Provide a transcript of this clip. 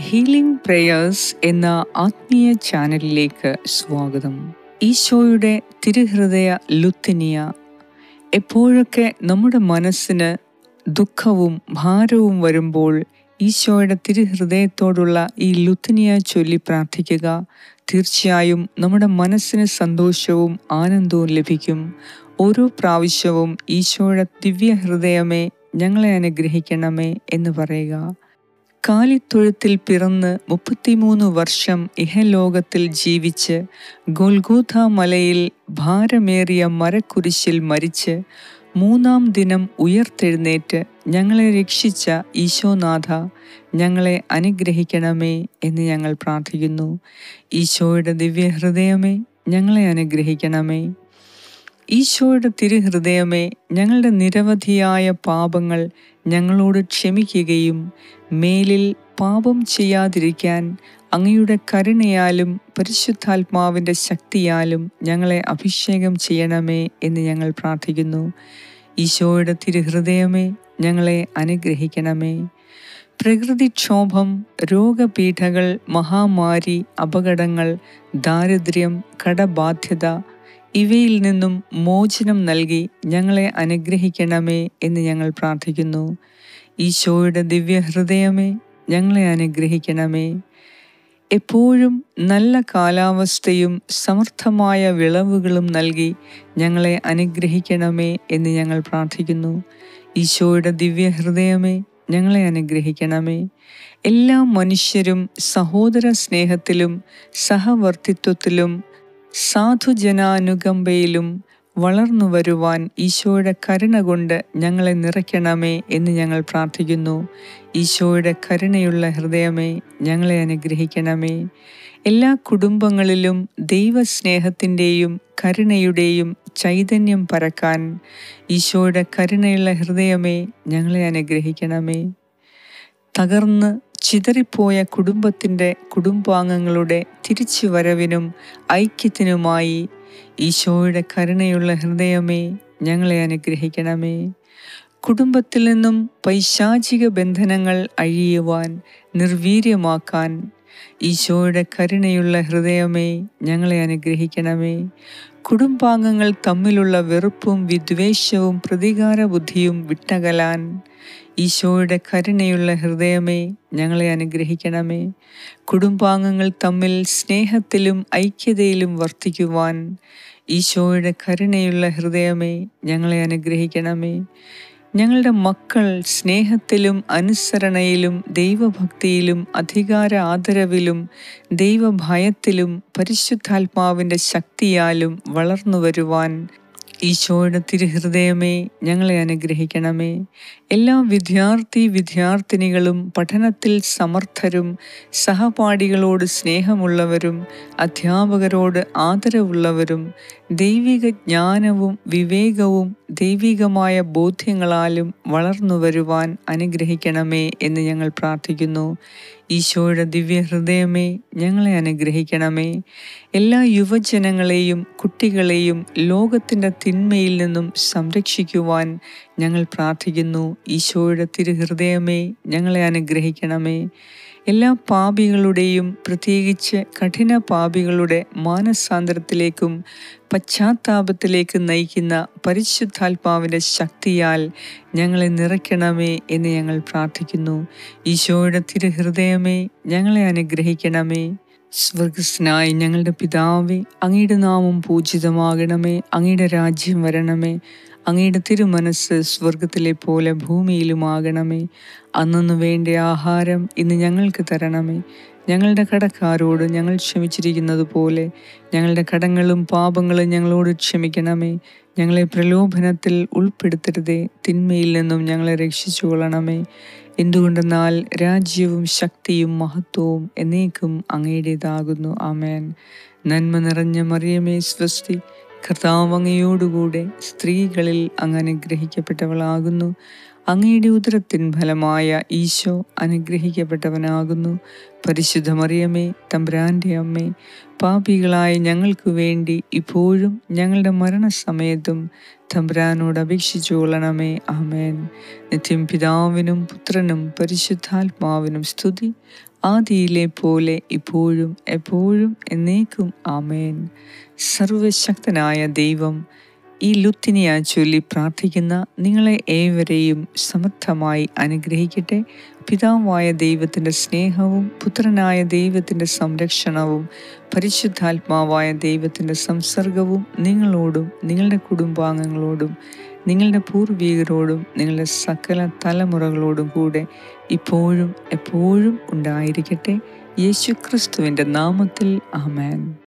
healing prayers എന്ന ആത്മീയ ചാനലിലേക്ക് സ്വാഗതം ഈശോയുടെ തിരുഹൃദയ ലുത്തിനിയ എപ്പോഴൊക്കെ നമ്മുടെ മനസ്സിന് ദുഃഖവും ഭാരവും വരുമ്പോൾ ഈശോയുടെ തിരുഹൃദയത്തോടുള്ള ഈ ലുത്തിനിയ ചൊല്ലി പ്രാർത്ഥിക്കുക തീർച്ചയായും നമ്മുടെ മനസ്സിന് സന്തോഷവും ആനന്ദവും ലഭിക്കും ഓരോ പ്രാവശ്യവും ഈശോയുടെ ദിവ്യ ഹൃദയമേ ഞങ്ങളെ അനുഗ്രഹിക്കണമേ എന്ന് പറയുക കാലിത്തൊഴുത്തിൽ പിറന്ന് മുപ്പത്തിമൂന്ന് വർഷം ഇഹലോകത്തിൽ ജീവിച്ച് ഗോൽഗോഥ മലയിൽ ഭാരമേറിയ മരക്കുരിശിൽ മരിച്ച് മൂന്നാം ദിനം ഉയർത്തെഴുന്നേറ്റ് ഞങ്ങളെ രക്ഷിച്ച ഈശോനാഥ ഞങ്ങളെ അനുഗ്രഹിക്കണമേ എന്ന് ഞങ്ങൾ പ്രാർത്ഥിക്കുന്നു ഈശോയുടെ ദിവ്യഹൃദയമേ ഞങ്ങളെ അനുഗ്രഹിക്കണമേ ഈശോയുടെ തിരുഹൃദയമേ ഞങ്ങളുടെ നിരവധിയായ പാപങ്ങൾ ഞങ്ങളോട് ക്ഷമിക്കുകയും മേലിൽ പാപം ചെയ്യാതിരിക്കാൻ അങ്ങയുടെ കരുണയാലും പരിശുദ്ധാത്മാവിൻ്റെ ശക്തിയാലും ഞങ്ങളെ അഭിഷേകം ചെയ്യണമേ എന്ന് ഞങ്ങൾ പ്രാർത്ഥിക്കുന്നു ഈശോയുടെ തിരുഹൃദയമേ ഞങ്ങളെ അനുഗ്രഹിക്കണമേ പ്രകൃതിക്ഷോഭം രോഗപീഠകൾ മഹാമാരി അപകടങ്ങൾ ദാരിദ്ര്യം കടബാധ്യത ഇവയിൽ നിന്നും മോചനം നൽകി ഞങ്ങളെ അനുഗ്രഹിക്കണമേ എന്ന് ഞങ്ങൾ പ്രാർത്ഥിക്കുന്നു ഈശോയുടെ ദിവ്യഹൃദയമേ ഞങ്ങളെ അനുഗ്രഹിക്കണമേ എപ്പോഴും നല്ല കാലാവസ്ഥയും സമർത്ഥമായ വിളവുകളും നൽകി ഞങ്ങളെ അനുഗ്രഹിക്കണമേ എന്ന് ഞങ്ങൾ പ്രാർത്ഥിക്കുന്നു ഈശോയുടെ ദിവ്യഹൃദയമേ ഞങ്ങളെ അനുഗ്രഹിക്കണമേ എല്ലാ മനുഷ്യരും സഹോദര സ്നേഹത്തിലും സഹവർത്തിത്വത്തിലും സാധുജനാനുകമ്പയിലും വളർന്നു വരുവാൻ ഈശോയുടെ കരുണ കൊണ്ട് ഞങ്ങളെ നിറയ്ക്കണമേ എന്ന് ഞങ്ങൾ പ്രാർത്ഥിക്കുന്നു ഈശോയുടെ കരുണയുള്ള ഹൃദയമേ ഞങ്ങളെ അനുഗ്രഹിക്കണമേ എല്ലാ കുടുംബങ്ങളിലും ദൈവസ്നേഹത്തിൻ്റെയും കരുണയുടെയും ചൈതന്യം പരക്കാൻ ഈശോയുടെ കരുണയുള്ള ഹൃദയമേ ഞങ്ങളെ അനുഗ്രഹിക്കണമേ തകർന്ന് ചിതറിപ്പോയ കുടുംബത്തിൻ്റെ കുടുംബാംഗങ്ങളുടെ തിരിച്ചു വരവിനും ഐക്യത്തിനുമായി ഈശോയുടെ കരുണയുള്ള ഹൃദയമേ ഞങ്ങളെ അനുഗ്രഹിക്കണമേ കുടുംബത്തിൽ നിന്നും പൈശാചിക ബന്ധനങ്ങൾ അഴിയുവാൻ നിർവീര്യമാക്കാൻ ഈശോയുടെ കരുണയുള്ള ഹൃദയമേ ഞങ്ങളെ അനുഗ്രഹിക്കണമേ കുടുംബാംഗങ്ങൾ തമ്മിലുള്ള വെറുപ്പും വിദ്വേഷവും പ്രതികാര ബുദ്ധിയും വിട്ടകലാൻ ഈശോയുടെ കരുണയുള്ള ഹൃദയമേ ഞങ്ങളെ അനുഗ്രഹിക്കണമേ കുടുംബാംഗങ്ങൾ തമ്മിൽ സ്നേഹത്തിലും ഐക്യതയിലും വർത്തിക്കുവാൻ ഈശോയുടെ കരുണയുള്ള ഹൃദയമേ ഞങ്ങളെ അനുഗ്രഹിക്കണമേ ഞങ്ങളുടെ മക്കൾ സ്നേഹത്തിലും അനുസരണയിലും ദൈവഭക്തിയിലും അധികാര ആദരവിലും ദൈവഭയത്തിലും പരിശുദ്ധാത്മാവിൻ്റെ ശക്തിയാലും വളർന്നു വരുവാൻ ഈശോയുടെ തിരുഹൃദയമേ ഞങ്ങളെ അനുഗ്രഹിക്കണമേ എല്ലാ വിദ്യാർത്ഥി വിദ്യാർത്ഥിനികളും പഠനത്തിൽ സമർത്ഥരും സഹപാഠികളോട് സ്നേഹമുള്ളവരും അധ്യാപകരോട് ആദരവുള്ളവരും ദൈവിക ജ്ഞാനവും വിവേകവും ദൈവികമായ ബോധ്യങ്ങളാലും വളർന്നു വരുവാൻ അനുഗ്രഹിക്കണമേ എന്ന് ഞങ്ങൾ പ്രാർത്ഥിക്കുന്നു ഈശോയുടെ ദിവ്യഹൃദയമേ ഞങ്ങളെ അനുഗ്രഹിക്കണമേ എല്ലാ യുവജനങ്ങളെയും കുട്ടികളെയും ലോകത്തിൻ്റെ തിന്മയിൽ നിന്നും സംരക്ഷിക്കുവാൻ ഞങ്ങൾ പ്രാർത്ഥിക്കുന്നു ഈശോയുടെ തിരുഹൃദയമേ ഞങ്ങളെ അനുഗ്രഹിക്കണമേ എല്ലാ പാപികളുടെയും പ്രത്യേകിച്ച് കഠിന പാപികളുടെ മാനസാന്തരത്തിലേക്കും പശ്ചാത്താപത്തിലേക്ക് നയിക്കുന്ന പരിശുദ്ധാത്മാവിൻ്റെ ശക്തിയാൽ ഞങ്ങളെ നിറയ്ക്കണമേ എന്ന് ഞങ്ങൾ പ്രാർത്ഥിക്കുന്നു ഈശോയുടെ തിരുഹൃദയമേ ഞങ്ങളെ അനുഗ്രഹിക്കണമേ സ്വർഗസ്നായി ഞങ്ങളുടെ പിതാവേ അങ്ങയുടെ നാമം പൂജിതമാകണമേ അങ്ങയുടെ രാജ്യം വരണമേ അങ്ങയുടെ തിരുമനസ് സ്വർഗത്തിലെ പോലെ ഭൂമിയിലുമാകണമേ അന്നു വേണ്ട ആഹാരം ഇന്ന് ഞങ്ങൾക്ക് തരണമേ ഞങ്ങളുടെ കടക്കാരോട് ഞങ്ങൾ ക്ഷമിച്ചിരിക്കുന്നത് പോലെ ഞങ്ങളുടെ കടങ്ങളും പാപങ്ങളും ഞങ്ങളോട് ക്ഷമിക്കണമേ ഞങ്ങളെ പ്രലോഭനത്തിൽ ഉൾപ്പെടുത്തരുതേ തിന്മയിൽ നിന്നും ഞങ്ങളെ രക്ഷിച്ചു കൊള്ളണമേ എന്തുകൊണ്ടെന്നാൽ രാജ്യവും ശക്തിയും മഹത്വവും എന്നേക്കും അങ്ങയുടേതാകുന്നു ആമേൻ നന്മ നിറഞ്ഞ മറിയമേ സ്വസ്തി കർത്താവ് അങ്ങയോടുകൂടെ സ്ത്രീകളിൽ അങ്ങ് അനുഗ്രഹിക്കപ്പെട്ടവളാകുന്നു അങ്ങയുടെ ഉദരത്തിൻ ഫലമായ ഈശോ അനുഗ്രഹിക്കപ്പെട്ടവനാകുന്നു പരിശുദ്ധ മറിയമേ തമ്പ്രാൻ്റെ അമ്മേ പാപികളായ ഞങ്ങൾക്ക് വേണ്ടി ഇപ്പോഴും ഞങ്ങളുടെ മരണസമയത്തും തമ്പ്രാനോട് അപേക്ഷിച്ചു കൊള്ളണമേ ആമേൻ നിത്യം പിതാവിനും പുത്രനും പരിശുദ്ധാത്മാവിനും സ്തുതി ആദിയിലെ പോലെ ഇപ്പോഴും എപ്പോഴും എന്നേക്കും ആമേൻ സർവശക്തനായ ദൈവം ഈ ലുത്തിനിയ ചൊല്ലി പ്രാർത്ഥിക്കുന്ന നിങ്ങളെ ഏവരെയും സമർത്ഥമായി അനുഗ്രഹിക്കട്ടെ പിതാവായ ദൈവത്തിൻ്റെ സ്നേഹവും പുത്രനായ ദൈവത്തിൻ്റെ സംരക്ഷണവും പരിശുദ്ധാത്മാവായ ദൈവത്തിൻ്റെ സംസർഗവും നിങ്ങളോടും നിങ്ങളുടെ കുടുംബാംഗങ്ങളോടും നിങ്ങളുടെ പൂർവികരോടും നിങ്ങളുടെ സകല തലമുറകളോടും കൂടെ ഇപ്പോഴും എപ്പോഴും ഉണ്ടായിരിക്കട്ടെ യേശു ക്രിസ്തുവിൻ്റെ നാമത്തിൽ ആമേൻ